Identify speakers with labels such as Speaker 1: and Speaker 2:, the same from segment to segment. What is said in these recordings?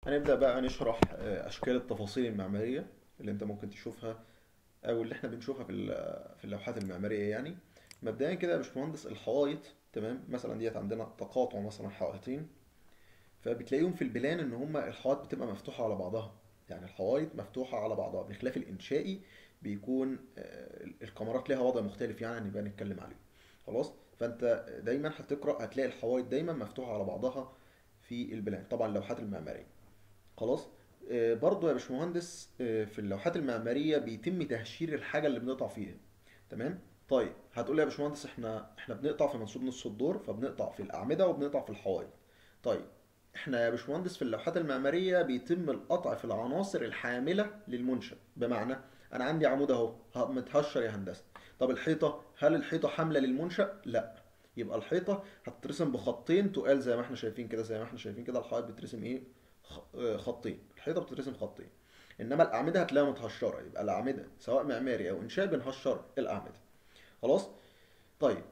Speaker 1: هنبدأ بقى نشرح آه، أشكال التفاصيل المعمارية اللي أنت ممكن تشوفها أو اللي إحنا بنشوفها في ال- في اللوحات المعمارية يعني مبدئيا كده يا باشمهندس الحوايط تمام مثلا ديت عندنا تقاطع مثلا حائطين فبتلاقيهم في البلان إن هما الحوايط بتبقى مفتوحة على بعضها يعني الحوايط مفتوحة على بعضها بخلاف الإنشائي بيكون آه، الكاميرات ليها وضع مختلف يعني هنبقى نتكلم عليه خلاص فأنت دايما هتقرأ هتلاقي الحوايط دايما مفتوحة على بعضها في البلان طبعا اللوحات المعمارية خلاص آه، برضو يا باشمهندس آه، في اللوحات المعمارية بيتم تهشير الحاجة اللي بنقطع فيها تمام طيب هتقول لي يا باشمهندس احنا احنا بنقطع في منسوب نص الدور فبنقطع في الأعمدة وبنقطع في الحوائط طيب احنا يا باشمهندس في اللوحات المعمارية بيتم القطع في العناصر الحاملة للمنشأ بمعنى انا عندي عمود اهو ه- متهشر يا هندسة طب الحيطة هل الحيطة حاملة للمنشأ لا يبقى الحيطة هتترسم بخطين تقال زي ما احنا شايفين كده زي ما احنا شايفين كده الحائط بترسم ايه خ- آه، خطين الحيطه بتترسم خطين انما الاعمده هتلاقيها متهشره يبقى الاعمده سواء معماري او انشاء بنهشر الاعمده خلاص طيب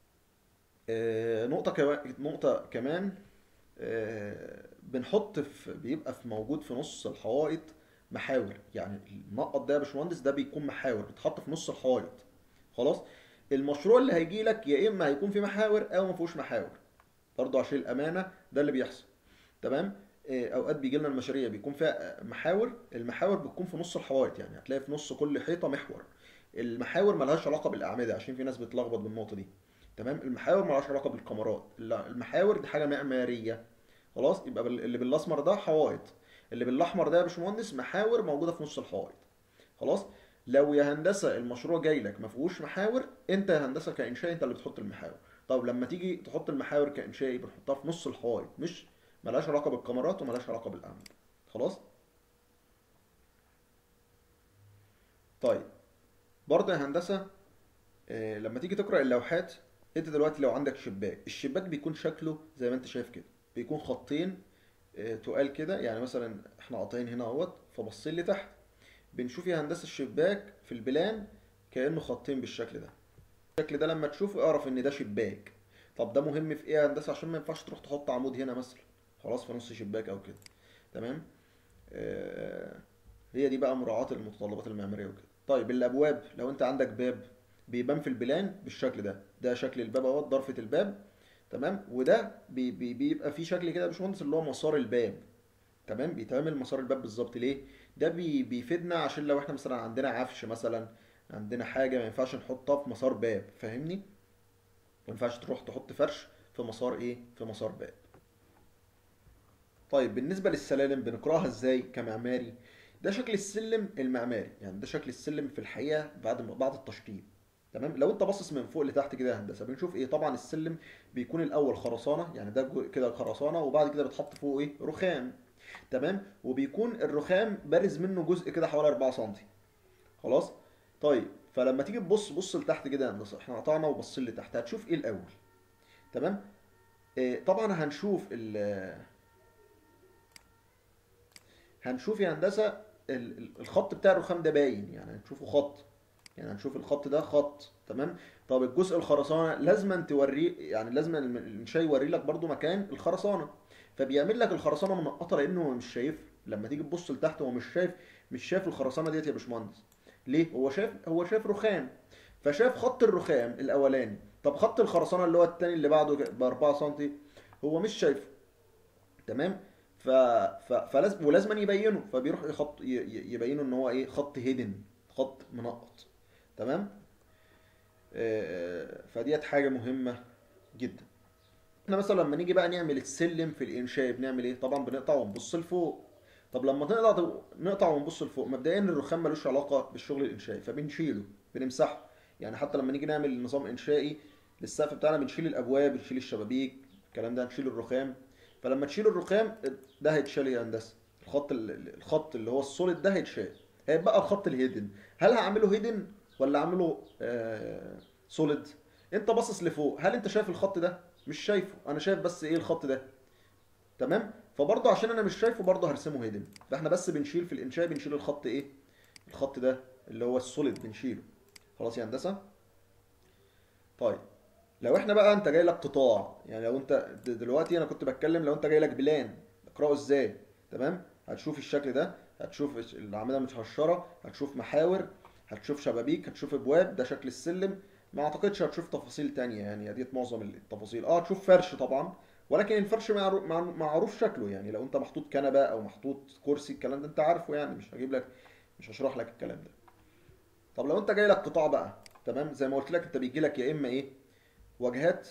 Speaker 1: آه نقطه كمان نقطه كمان آه بنحط في بيبقى في موجود في نص الحوائط محاور يعني المنقط ده يا باشمهندس ده بيكون محاور بتحط في نص الحوائط خلاص المشروع اللي هيجي لك يا اما هيكون فيه محاور او ما فيهوش محاور برضه عشان الامانه ده اللي بيحصل تمام إيه، اوقات بيجي لنا المشاريع بيكون فيها محاور المحاور بتكون في نص الحوائط يعني هتلاقي في نص كل حيطه محور المحاور ملهاش علاقه بالاعمده عشان في ناس بتلخبط بالنقطه دي تمام المحاور ملهاش علاقه بالكاميرات لا، المحاور دي حاجه معماريه خلاص يبقى بال- اللي بالاسمر ده حوائط اللي بالاحمر ده يا باشمهندس محاور موجوده في نص الحوائط خلاص لو يا هندسه المشروع جاي لك ما فيهوش محاور انت يا هندسه كانشاء انت اللي بتحط المحاور طب لما تيجي تحط المحاور كانشائي بنحطها في نص الحوائط مش ملهاش علاقه بالكاميرات وملهاش علاقه بالاعمده خلاص طيب برضه يا هندسه آه، لما تيجي تقرا اللوحات انت دلوقتي لو عندك شباك الشباك بيكون شكله زي ما انت شايف كده بيكون خطين آه، تقال كده يعني مثلا احنا قاطعين هنا اهوت فبصين لتحت بنشوف يا هندسه الشباك في البلان كانه خطين بالشكل ده الشكل ده لما تشوفه اعرف ان ده شباك طب ده مهم في ايه يا هندسه عشان ما ينفعش تروح تحط عمود هنا مثلا خلاص في نص شباك او كده تمام آه هي دي بقى مراعاة المتطلبات المعمارية وكده طيب الابواب لو انت عندك باب بيبان في البلان بالشكل ده ده شكل الباب اهوت ضرفة الباب تمام وده بي بي بيبقى فيه شكل كده يا باشمهندس اللي هو مسار الباب تمام بيتعمل مسار الباب بالظبط ليه ده بي بيفيدنا عشان لو احنا مثلا عندنا عفش مثلا عندنا حاجة ما ينفعش نحطها في مسار باب فاهمني ما ينفعش تروح تحط فرش في مسار ايه في مسار باب طيب بالنسبة للسلالم بنقراها ازاي كمعماري ده شكل السلم المعماري يعني ده شكل السلم في الحقيقة بعد ما بعد التشطيب تمام لو انت باصص من فوق لتحت كده يا هندسة بنشوف ايه طبعا السلم بيكون الاول خرسانة يعني ده جو- كده خرسانة وبعد كده بتحط فوق ايه رخام تمام وبيكون الرخام بارز منه جزء كده حوالي 4 سم خلاص طيب فلما تيجي تبص بص لتحت كده يا هندسة احنا قطعنا وبصين لتحت هتشوف ايه الاول تمام إيه طبعا هنشوف ال هنشوف يا هندسه ال- ال- الخط بتاع الرخام ده باين يعني هنشوفه خط يعني هنشوف الخط ده خط تمام طب الجزء الخرسانه لازم توريه يعني لازم الم- الانشاء يوري لك برضو مكان الخرسانه فبيعمل لك الخرسانه منقطه لانه هو مش شايف لما تيجي تبص لتحت هو مش شايف مش شايف الخرسانه ديت يا باشمهندس ليه هو شايف هو شايف رخام فشاف خط الرخام الاولاني طب خط الخرسانه اللي هو التاني اللي بعده ب 4 سم هو مش شايفه تمام ف... ف... فلازم ولازم يبينه فبيروح يخط ي... ي- يبينه ان هو ايه خط هيدن خط منقط تمام آه، فديت حاجه مهمه جدا احنا مثلا لما نيجي بقى نعمل السلم في الانشاء بنعمل ايه طبعا بنقطع ونبص لفوق طب لما نقطع نقطع ونبص لفوق مبدئيا الرخام ملوش علاقه بالشغل الانشائي فبنشيله بنمسحه يعني حتى لما نيجي نعمل نظام انشائي للسقف بتاعنا بنشيل الابواب بنشيل الشبابيك الكلام ده نشيل الرخام فلما تشيل الرخام ده هيتشال يا هندسه الخط ال- الخط اللي هو السوليد ده هيتشال هيبقى الخط الهيدن هل هعمله هيدن ولا اعمله آه سوليد انت باصص لفوق هل انت شايف الخط ده مش شايفه انا شايف بس ايه الخط ده تمام فبرضه عشان انا مش شايفه برضه هرسمه هيدن فاحنا بس بنشيل في الانشاء بنشيل الخط ايه الخط ده اللي هو السوليد بنشيله خلاص يا هندسه طيب لو احنا بقى انت جاي لك قطاع يعني لو انت د- دلوقتي انا كنت بتكلم لو انت جاي لك بلان اقراه ازاي تمام هتشوف الشكل ده هتشوف الش- الاعمده متهشره هتشوف محاور هتشوف شبابيك هتشوف ابواب ده شكل السلم ما اعتقدش هتشوف تفاصيل تانية يعني ديت معظم التفاصيل اه هتشوف فرش طبعا ولكن الفرش معرو- مع- معروف شكله يعني لو انت محطوط كنبه او محطوط كرسي الكلام ده انت عارفه يعني مش هجيب لك مش هشرح لك الكلام ده طب لو انت جاي لك قطاع بقى تمام زي ما قلت لك انت بيجي لك يا اما ايه واجهات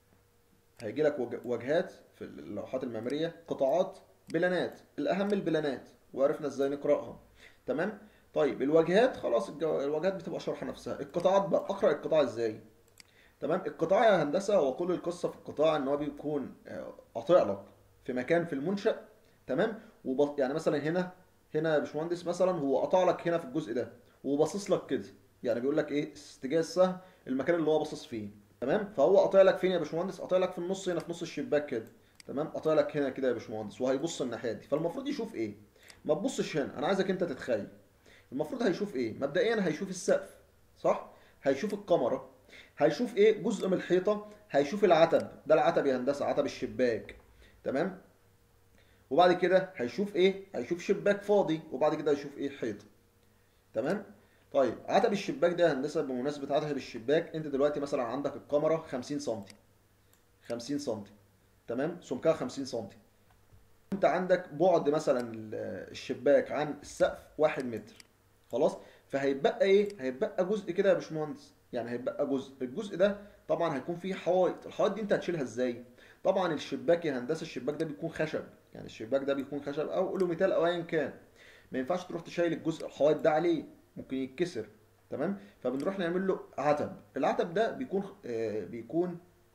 Speaker 1: هيجي لك وج- واجهات في اللوحات المعماريه قطاعات بلانات الاهم البلانات وعرفنا ازاي نقراها تمام طيب الواجهات خلاص الجو... الواجهات بتبقى شرح نفسها القطاعات بقى اقرا القطاع ازاي تمام القطاع يا هندسه هو كل القصه في القطاع ان هو بيكون آه، قاطع لك في مكان في المنشأ تمام وب... يعني مثلا هنا هنا يا باشمهندس مثلا هو قطع لك هنا في الجزء ده وباصص لك كده يعني بيقول لك ايه اتجاه السهم المكان اللي هو باصص فيه تمام فهو قاطع لك فين يا باشمهندس قاطع لك في النص هنا في نص الشباك كده تمام قاطع لك هنا كده يا باشمهندس وهيبص الناحيه دي فالمفروض يشوف ايه ما تبصش هنا انا عايزك انت تتخيل المفروض هيشوف ايه مبدئيا هيشوف السقف صح هيشوف الكاميرا هيشوف ايه جزء من الحيطه هيشوف العتب ده العتب يا هندسه عتب الشباك تمام وبعد كده هيشوف ايه هيشوف شباك فاضي وبعد كده هيشوف ايه حيطه تمام طيب عتب الشباك ده يا هندسه بمناسبه عتب الشباك انت دلوقتي مثلا عندك الكاميرا 50 سم 50 سم تمام سمكها 50 سم انت عندك بعد مثلا ال- الشباك عن السقف 1 متر خلاص فهيتبقى ايه هيتبقى جزء كده يا باشمهندس يعني هيتبقى جزء الجزء ده طبعا هيكون فيه حوائط الحوائط دي انت هتشيلها ازاي طبعا الشباك يا هندسه الشباك ده بيكون خشب يعني الشباك ده بيكون خشب او قولوا ميتال او ايا كان ما ينفعش تروح تشيل الجزء الحوائط ده عليه ممكن يتكسر تمام فبنروح نعمل له عتب العتب ده بيكون آه بيكون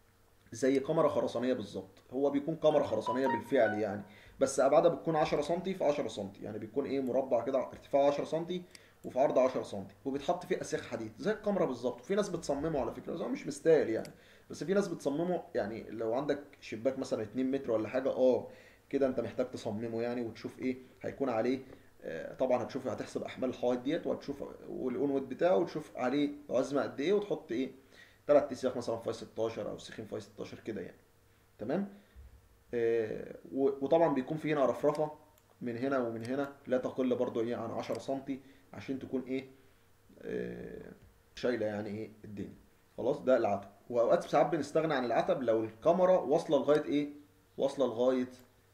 Speaker 1: زي كاميرا خرسانيه بالظبط هو بيكون كاميرا خرسانيه بالفعل يعني بس ابعادها بتكون 10 سم في 10 سم يعني بيكون ايه مربع كده ارتفاعه 10 سم وفي عرض 10 سم وبيتحط فيه اسياخ حديد زي الكاميرا بالظبط وفي ناس بتصممه على فكره بس هو مش مستاهل يعني بس في ناس بتصممه يعني لو عندك شباك مثلا 2 متر ولا حاجه اه كده انت محتاج تصممه يعني وتشوف ايه هيكون عليه آه، طبعا هتشوف هتحسب احمال الحوائط ديت وهتشوف والاون ويت بتاعه وتشوف عليه عزمه قد ايه وتحط ايه ثلاث اسياخ مثلا فاي 16 او سيخين فاي 16 كده يعني تمام آه، و- وطبعا بيكون في هنا رفرفه من هنا ومن هنا لا تقل برضو ايه عن 10 سم عشان تكون ايه آه، شايله يعني ايه الدنيا خلاص ده العتب واوقات ساعات بنستغنى عن العتب لو الكاميرا واصله لغايه ايه واصله لغايه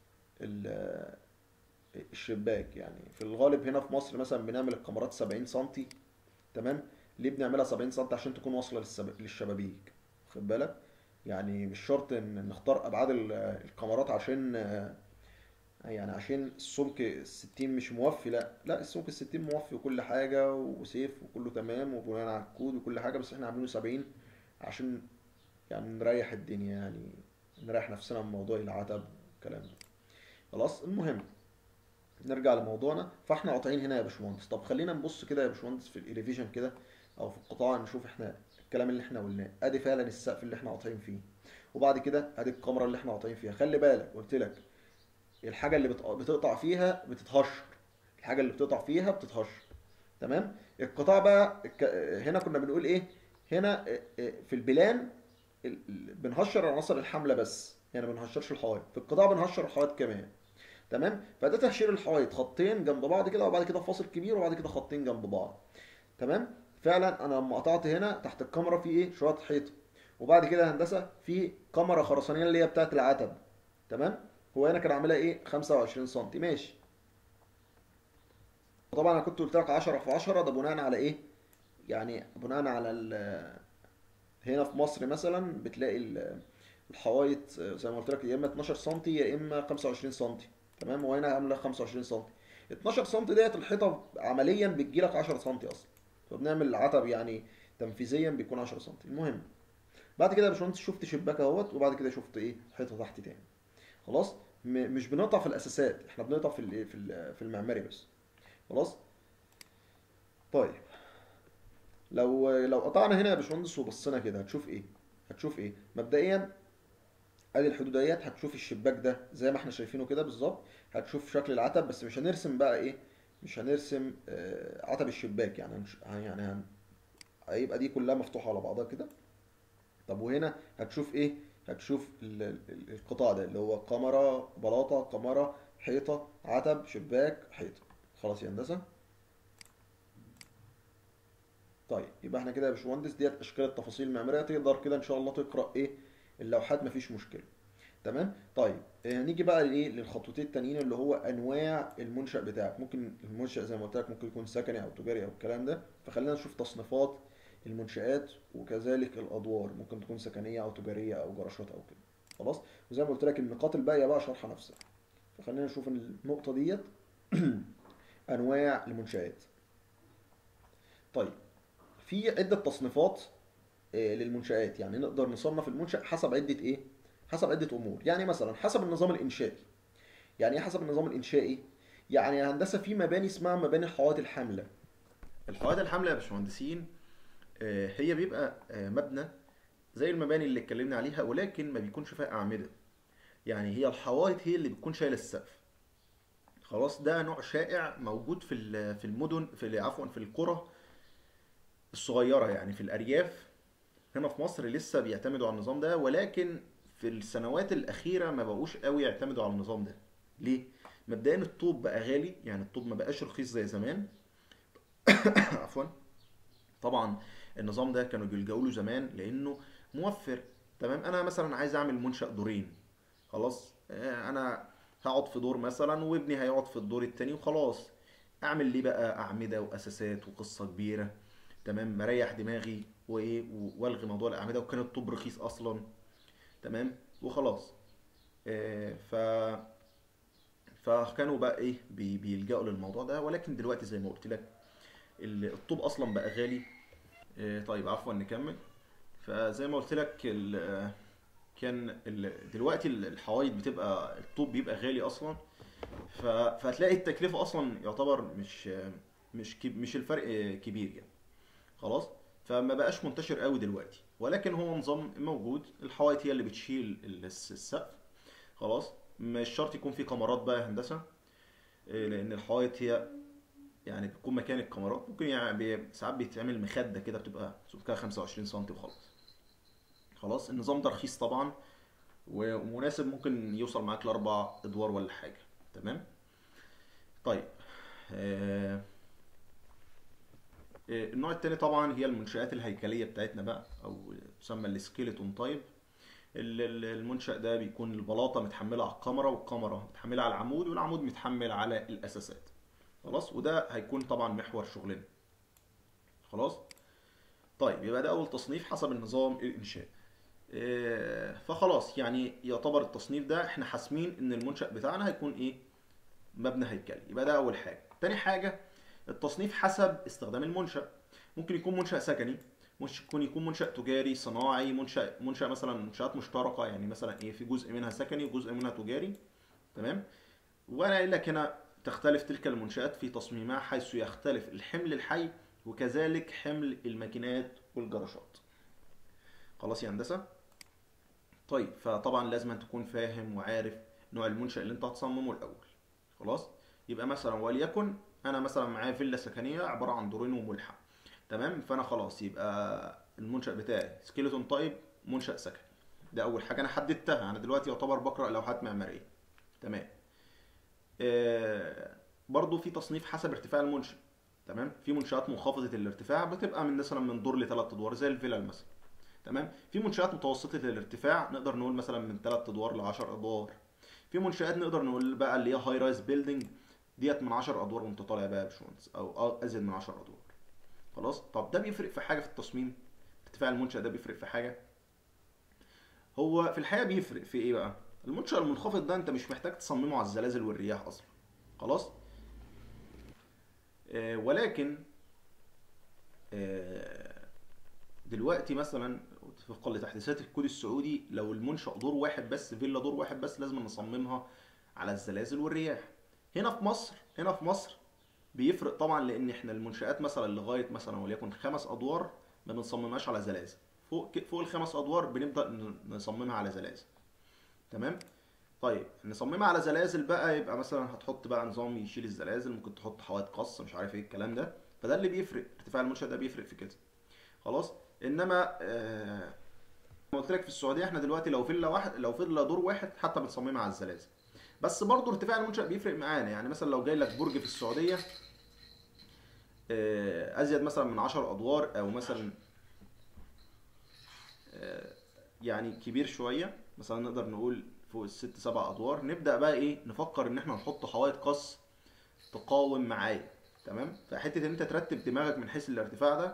Speaker 1: ال- الشباك يعني في الغالب هنا في مصر مثلا بنعمل الكاميرات 70 سم تمام ليه بنعملها 70 سم عشان تكون واصله للسب- للشبابيك خد بالك يعني مش شرط ان نختار ابعاد ال- الكاميرات عشان آه، يعني عشان السمك الستين مش موفي لا لا السمك الستين موفي وكل حاجة وسيف وكله تمام وبناء على الكود وكل حاجة بس احنا عاملينه سبعين عشان يعني نريح الدنيا يعني نريح نفسنا من موضوع العتب والكلام ده خلاص المهم نرجع لموضوعنا فاحنا قاطعين هنا يا باشمهندس طب خلينا نبص كده يا باشمهندس في الاليفيشن كده او في القطاع نشوف احنا الكلام اللي احنا قلناه ادي فعلا السقف اللي احنا قاطعين فيه وبعد كده ادي الكاميرا اللي احنا قاطعين فيها خلي بالك قلت لك الحاجه اللي بت- بتقطع فيها بتتهشر الحاجه اللي بتقطع فيها بتتهشر تمام القطاع بقى الك- هنا كنا بنقول ايه هنا اه، اه، في البلان ال- ال- بنهشر عناصر الحمله بس يعني ما بنهشرش الحوائط في القطاع بنهشر الحوائط كمان تمام فده تهشير الحوائط خطين جنب بعض كده وبعد كده فاصل كبير وبعد كده خطين جنب بعض تمام فعلا انا لما قطعت هنا تحت الكاميرا في ايه شويه حيطه وبعد كده هندسه في كاميرا خرسانيه اللي هي بتاعه العتب تمام هو هنا كان عاملها ايه 25 سم ماشي طبعا انا كنت قلت لك 10 في 10 ده بناء على ايه يعني بناء على ال- هنا في مصر مثلا بتلاقي ال- الحوايط زي ما قلت لك يا اما 12 سم يا اما 25 سم تمام وهنا عامله 25 سم 12 سم ديت الحيطه عمليا بتجي لك 10 سم اصلا فبنعمل العتب يعني تنفيذيا بيكون 10 سم المهم بعد كده يا باشمهندس شفت شباك اهوت وبعد كده شفت ايه حيطه تحت تاني خلاص م- مش بنقطع في الاساسات احنا بنقطع في الايه في ال- في المعماري بس خلاص طيب لو لو قطعنا هنا يا باشمهندس وبصينا كده هتشوف ايه هتشوف ايه مبدئيا ادي الحدود ديت هتشوف الشباك ده زي ما احنا شايفينه كده بالظبط هتشوف شكل العتب بس مش هنرسم بقى ايه مش هنرسم آه، عتب الشباك يعني هنش... يعني هن... هيبقى دي كلها مفتوحة على بعضها كده طب وهنا هتشوف ايه هتشوف ال- ال- القطاع ده اللي هو كاميرا بلاطة كاميرا حيطة عتب شباك حيطة خلاص يا هندسة طيب يبقى احنا كده يا باشمهندس ديت اشكال التفاصيل المعمارية تقدر كده ان شاء الله تقرأ ايه اللوحات مفيش مشكلة تمام طيب آه، نيجي بقى لايه للخطوتين التانيين اللي هو انواع المنشأ بتاعك ممكن المنشأ زي ما قلت لك ممكن يكون سكني او تجاري او الكلام ده فخلينا نشوف تصنيفات المنشآت وكذلك الادوار ممكن تكون سكنية او تجارية او جراشات او كده خلاص وزي ما قلت لك النقاط الباقية بقى شرح نفسها فخلينا نشوف النقطة ديت انواع المنشآت طيب في عدة تصنيفات آه، للمنشآت يعني نقدر نصنف المنشأ حسب عدة ايه حسب عدة امور يعني مثلا حسب النظام الانشائي يعني ايه حسب النظام الانشائي يعني يا هندسة في مباني اسمها مباني الحوائط الحاملة الحوائط الحاملة يا باشمهندسين آه، هي بيبقى آه، مبنى زي المباني اللي اتكلمنا عليها ولكن ما بيكونش فيها أعمدة يعني هي الحوائط هي اللي بتكون شايلة السقف خلاص ده نوع شائع موجود في ال- في المدن في ال- عفوا في القرى الصغيرة يعني في الأرياف هنا في مصر لسه بيعتمدوا على النظام ده ولكن في السنوات الأخيرة ما بقوش قوي يعتمدوا على النظام ده ليه؟ مبدئيا الطوب بقى غالي يعني الطوب ما بقاش رخيص زي زمان عفوا طبعا النظام ده كانوا بيلجأوا له زمان لأنه موفر تمام أنا مثلا عايز أعمل منشأ دورين خلاص آه، أنا هقعد في دور مثلا وابني هيقعد في الدور التاني وخلاص أعمل ليه بقى أعمدة وأساسات وقصة كبيرة تمام مريح دماغي وايه و- والغي موضوع الاعمده وكان الطوب رخيص اصلا تمام وخلاص آه، ف فكانوا بقى ايه بي- بيلجأوا للموضوع ده ولكن دلوقتي زي ما قلت لك ال- الطوب اصلا بقى غالي آه، طيب عفوا نكمل فزي ما قلت لك ال- آه، كان ال- دلوقتي ال- الحوايط بتبقى الطوب بيبقى غالي اصلا ف- فهتلاقي التكلفة اصلا يعتبر مش آه، مش كب- مش الفرق آه، كبير يعني خلاص فما بقاش منتشر قوي دلوقتي ولكن هو نظام موجود الحوائط هي اللي بتشيل ال- الس- السقف خلاص مش شرط يكون في كاميرات بقى يا هندسة إيه، لان الحوائط هي يعني بتكون مكان الكاميرات ممكن يعني بي- ساعات بيتعمل مخدة كده بتبقى سمكها 25 سم وخلاص خلاص النظام ده رخيص طبعا ومناسب ممكن يوصل معاك لاربع ادوار ولا حاجة تمام طيب آه آه، النوع التاني طبعا هي المنشآت الهيكلية بتاعتنا بقى او تسمى السكيلتون تايب ال- ال- المنشأ ده بيكون البلاطة متحملة على الكاميرا والكاميرا متحملة على العمود والعمود متحمل على الأساسات خلاص وده هيكون طبعا محور شغلنا خلاص طيب يبقى ده أول تصنيف حسب النظام الإنشائي آه، فخلاص يعني يعتبر التصنيف ده احنا حاسمين ان المنشأ بتاعنا هيكون ايه مبنى هيكلي يبقى ده اول حاجة تاني حاجة التصنيف حسب استخدام المنشأ ممكن يكون منشأ سكني ممكن يكون منشأ تجاري صناعي منشأ منشأ مثلا منشآت مشتركة يعني مثلا ايه في جزء منها سكني وجزء منها تجاري تمام وانا قايل لك هنا تختلف تلك المنشآت في تصميمها حيث يختلف الحمل الحي وكذلك حمل الماكينات والجراشات خلاص يا هندسة طيب فطبعا لازم أن تكون فاهم وعارف نوع المنشأ اللي انت هتصممه الاول خلاص يبقى مثلا وليكن انا مثلا معايا فيلا سكنيه عباره عن دورين وملحق تمام فانا خلاص يبقى المنشأ بتاعي سكيلتون تايب منشأ سكني ده اول حاجه انا حددتها انا دلوقتي يعتبر بقرا لوحات معماريه تمام آه برضو في تصنيف حسب ارتفاع المنشأ تمام في منشآت منخفضة الارتفاع بتبقى من مثلا من دور لثلاث ادوار زي الفيلل مثلا تمام في منشآت متوسطة الارتفاع نقدر نقول مثلا من 3 ادوار ل 10 ادوار في منشآت نقدر نقول بقى اللي هي هاي رايز بيلدينج ديت من 10 ادوار وانت طالع بقى يا باشمهندس او ازيد من 10 ادوار خلاص طب ده بيفرق في حاجه في التصميم ارتفاع المنشأ ده بيفرق في حاجه هو في الحقيقه بيفرق في ايه بقى المنشأ المنخفض ده انت مش محتاج تصممه على الزلازل والرياح اصلا خلاص آه ولكن آه دلوقتي مثلا وفقا لتحديثات الكود السعودي لو المنشأ دور واحد بس فيلا دور واحد بس لازم نصممها على الزلازل والرياح هنا في مصر هنا في مصر بيفرق طبعا لان احنا المنشآت مثلا لغايه مثلا وليكن خمس ادوار ما بنصممهاش على زلازل فوق ك- فوق الخمس ادوار بنبدا ن- نصممها على زلازل تمام طيب نصممها على زلازل بقى يبقى مثلا هتحط بقى نظام يشيل الزلازل ممكن تحط حوائط قص مش عارف ايه الكلام ده فده اللي بيفرق ارتفاع المنشأ ده بيفرق في كده خلاص انما آه زي ما قلت لك في السعوديه احنا دلوقتي لو فيلا واحد لو فيلا دور واحد حتى بنصممها على الزلازل بس برضو ارتفاع المنشأ بيفرق معانا يعني مثلا لو جاي لك برج في السعودية آه، ازيد مثلا من 10 ادوار او مثلا آه، يعني كبير شوية مثلا نقدر نقول فوق الست سبع ادوار نبدأ بقى ايه نفكر ان احنا نحط حوائط قص تقاوم معايا تمام فحتة ان انت ترتب دماغك من حيث الارتفاع ده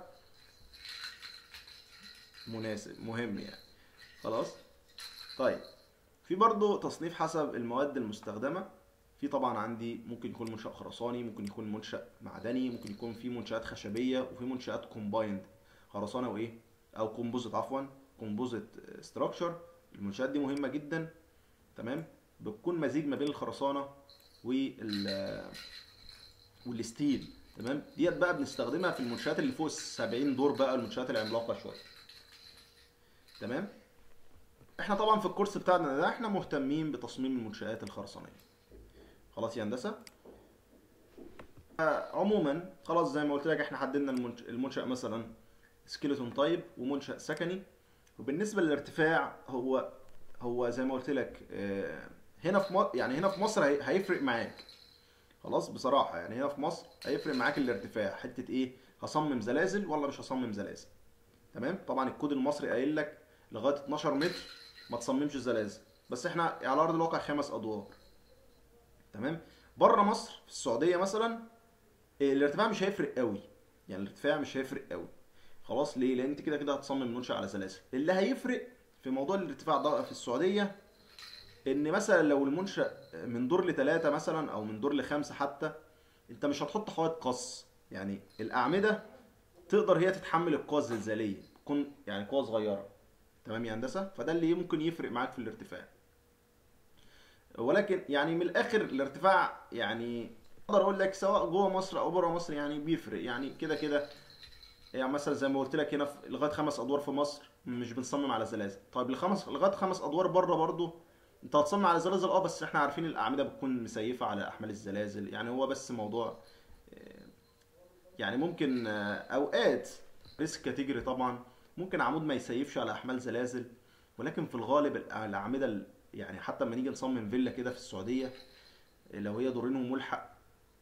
Speaker 1: مناسب مهم يعني خلاص طيب في برضو تصنيف حسب المواد المستخدمة في طبعا عندي ممكن يكون منشأ خرساني ممكن يكون منشأ معدني ممكن يكون في منشآت خشبية وفي منشآت كومبايند خرسانة وايه او كومبوزيت عفوا كومبوزيت ستراكشر المنشآت دي مهمة جدا تمام بتكون مزيج ما بين الخرسانة وال والستيل تمام ديت بقى بنستخدمها في المنشآت اللي فوق ال 70 دور بقى المنشآت العملاقة شوية تمام احنا طبعا في الكورس بتاعنا ده احنا مهتمين بتصميم المنشآت الخرسانية خلاص يا هندسة آه، عموما خلاص زي ما قلت لك احنا حددنا المنش... المنشأ مثلا سكيلتون تايب ومنشأ سكني وبالنسبة للارتفاع هو هو زي ما قلت لك آه، هنا في مصر يعني هنا في مصر هي- هيفرق معاك خلاص بصراحة يعني هنا في مصر هيفرق معاك الارتفاع حتة ايه هصمم زلازل ولا مش هصمم زلازل تمام طبعا الكود المصري قايل لك لغاية 12 متر ما تصممش زلازل بس احنا على ارض الواقع خمس ادوار تمام بره مصر في السعودية مثلا إيه، الارتفاع مش هيفرق قوي يعني الارتفاع مش هيفرق قوي خلاص ليه لان انت كده كده هتصمم منشأ على سلاسل اللي هيفرق في موضوع الارتفاع ده في السعودية ان مثلا لو المنشأ من دور لثلاثة مثلا او من دور لخمسة حتى انت مش هتحط حوائط قص يعني الاعمدة تقدر هي تتحمل القوى الزلزالية تكون يعني قوة صغيرة تمام يا هندسة فده اللي ممكن يفرق معاك في الارتفاع ولكن يعني من الاخر الارتفاع يعني اقدر اقول لك سواء جوه مصر او بره مصر يعني بيفرق يعني كده كده يعني مثلا زي ما قلت لك هنا في لغايه خمس ادوار في مصر مش بنصمم على زلازل طيب لخمس لغايه خمس ادوار بره برضو انت هتصمم على زلازل اه بس احنا عارفين الاعمده بتكون مسيفه على احمال الزلازل يعني هو بس موضوع آه، يعني ممكن آه، اوقات ريسك كاتيجوري طبعا ممكن عمود ما يسيفش على احمال زلازل ولكن في الغالب الأ- الاعمده ال- يعني حتى لما نيجي نصمم فيلا كده في السعوديه لو هي دورين وملحق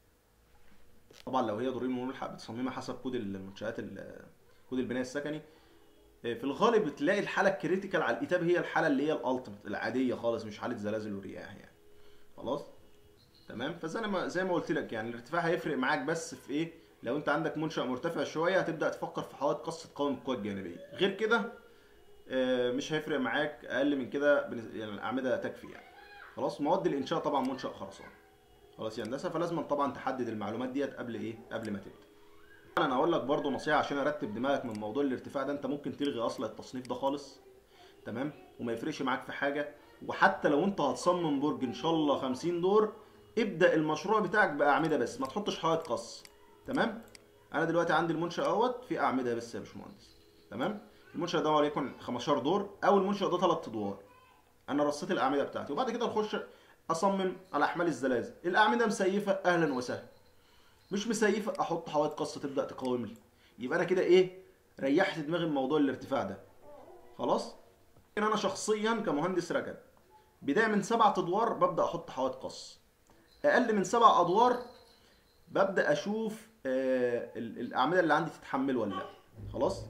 Speaker 1: طبعا لو هي دورين وملحق بتصممها حسب كود المنشآت ال- كود البناء السكني في الغالب بتلاقي الحاله الكريتيكال على الايتاب هي الحاله اللي هي الالتيميت العاديه خالص مش حاله زلازل ورياح يعني خلاص تمام فزي ما زي ما قلت لك يعني الارتفاع هيفرق معاك بس في ايه لو انت عندك منشأ مرتفع شويه هتبدا تفكر في حوائط قص تقاوم القوى الجانبيه غير كده آه، مش هيفرق معاك اقل من كده بنس- يعني الاعمده تكفي يعني خلاص مواد الانشاء طبعا منشأ خرسانه خلاص يا هندسه فلازم طبعا تحدد المعلومات ديت قبل ايه قبل ما تبدا انا هقول لك برضو نصيحه عشان ارتب دماغك من موضوع الارتفاع ده انت ممكن تلغي اصلا التصنيف ده خالص تمام وما يفرقش معاك في حاجه وحتى لو انت هتصمم برج ان شاء الله 50 دور ابدا المشروع بتاعك باعمده بس ما تحطش حوائط قص تمام انا دلوقتي عندي المنشأ اهوت في اعمده بس يا باشمهندس تمام المنشأ ده وليكن 15 دور او المنشأ ده 3 ادوار انا رصيت الاعمده بتاعتي وبعد كده نخش اصمم على احمال الزلازل الاعمده مسيفه اهلا وسهلا مش مسيفه احط حوائط قص تبدا تقاوم لي يبقى انا كده ايه ريحت دماغي من موضوع الارتفاع ده خلاص لكن انا شخصيا كمهندس رجل بدايه من سبعة ادوار ببدا احط حوائط قص اقل من سبع ادوار ببدا اشوف آه ال- الاعمده اللي عندي تتحمل ولا لا خلاص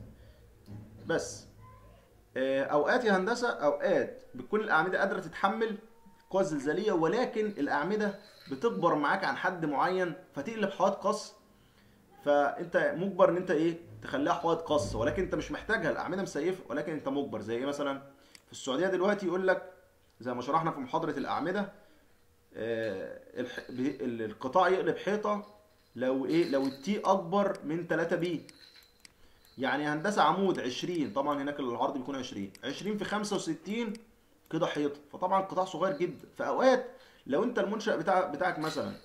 Speaker 1: بس آه، اوقات يا هندسه اوقات بتكون الاعمده قادره تتحمل القوى الزلزاليه ولكن الاعمده بتكبر معاك عن حد معين فتقلب حوائط قص فانت مجبر ان انت ايه تخليها حوائط قص ولكن انت مش محتاجها الاعمده مسيفه ولكن انت مجبر زي ايه مثلا في السعوديه دلوقتي يقول لك زي ما شرحنا في محاضره الاعمده آه، الح- بي- ال- القطاع يقلب حيطه لو ايه لو التي اكبر من 3 بي يعني هندسه عمود 20 طبعا هناك العرض بيكون 20 20 في 65 كده حيطه فطبعا قطاع صغير جدا في اوقات لو انت المنشأ بتاع بتاعك مثلا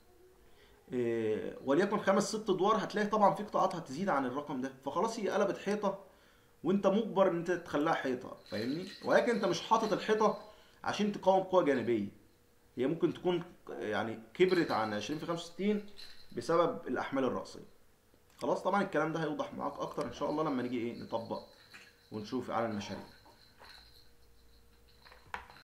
Speaker 1: إيه، وليكن خمس ست ادوار هتلاقي طبعا في قطاعات هتزيد عن الرقم ده فخلاص هي قلبت حيطه وانت مجبر ان انت تخليها حيطه فاهمني ولكن انت مش حاطط الحيطه عشان تقاوم قوه جانبيه هي ممكن تكون يعني كبرت عن 20 في 65 بسبب الاحمال الرأسيه خلاص طبعا الكلام ده هيوضح معاك اكتر ان شاء الله لما نيجي ايه نطبق ونشوف على المشاريع